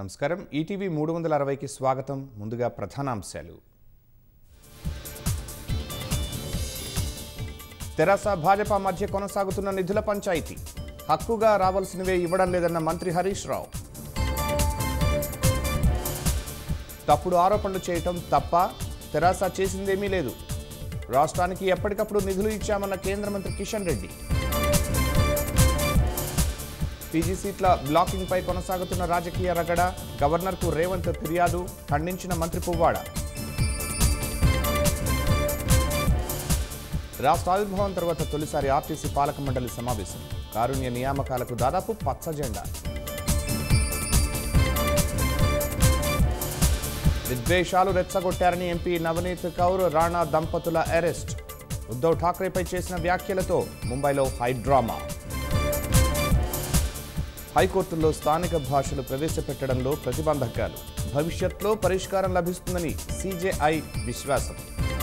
నమస్కారం ఈటీవీ మూడు వందల అరవైకి స్వాగతం ముందుగా ప్రధానాంశాలు తెరాస భాజపా మధ్య కొనసాగుతున్న నిధుల పంచాయతీ హక్కుగా రావాల్సినవే ఇవ్వడం లేదన్న మంత్రి హరీష్ రావు తప్పుడు ఆరోపణలు చేయటం తప్ప తెరాస చేసిందేమీ లేదు రాష్ట్రానికి ఎప్పటికప్పుడు నిధులు ఇచ్చామన్న కేంద్ర మంత్రి కిషన్ రెడ్డి పీజీ సీట్ల బ్లాకింగ్ పై కొనసాగుతున్న రాజకీయ రగడ గవర్నర్కు రేవంత్ ఫిర్యాదు ఖండించిన మంత్రి పువ్వాడ రాష్ట్ర ఆవిర్భావం తర్వాత తొలిసారి ఆర్టీసీ పాలక మండలి సమావేశం కారుణ్య నియామకాలకు దాదాపు పచ్చ జెండా విద్వేషాలు రెచ్చగొట్టారని ఎంపీ నవనీత్ కౌర్ రాణా దంపతుల అరెస్ట్ ఉద్ధవ్ ఠాక్రేపై చేసిన వ్యాఖ్యలతో ముంబైలో హైడ్రామా హైకోర్టుల్లో స్థానిక భాషలు ప్రవేశపెట్టడంలో ప్రతిబంధకాలు భవిష్యత్లో పరిష్కారం లభిస్తుందని సీజేఐ విశ్వాసం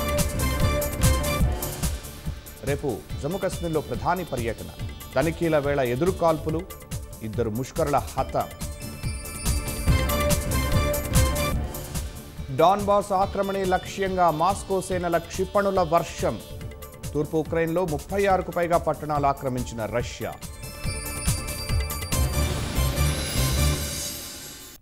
రేపు జమ్మూ కాశ్మీర్లో ప్రధాని పర్యటన తనిఖీల వేళ ఎదురు కాల్పులు ఇద్దరు ముష్కరుల హత డాన్ బాస్ ఆక్రమణే లక్ష్యంగా మాస్కో సేనల క్షిపణుల వర్షం తూర్పు ఉక్రెయిన్లో ముప్పై ఆరుకు పైగా పట్టణాలు ఆక్రమించిన రష్యా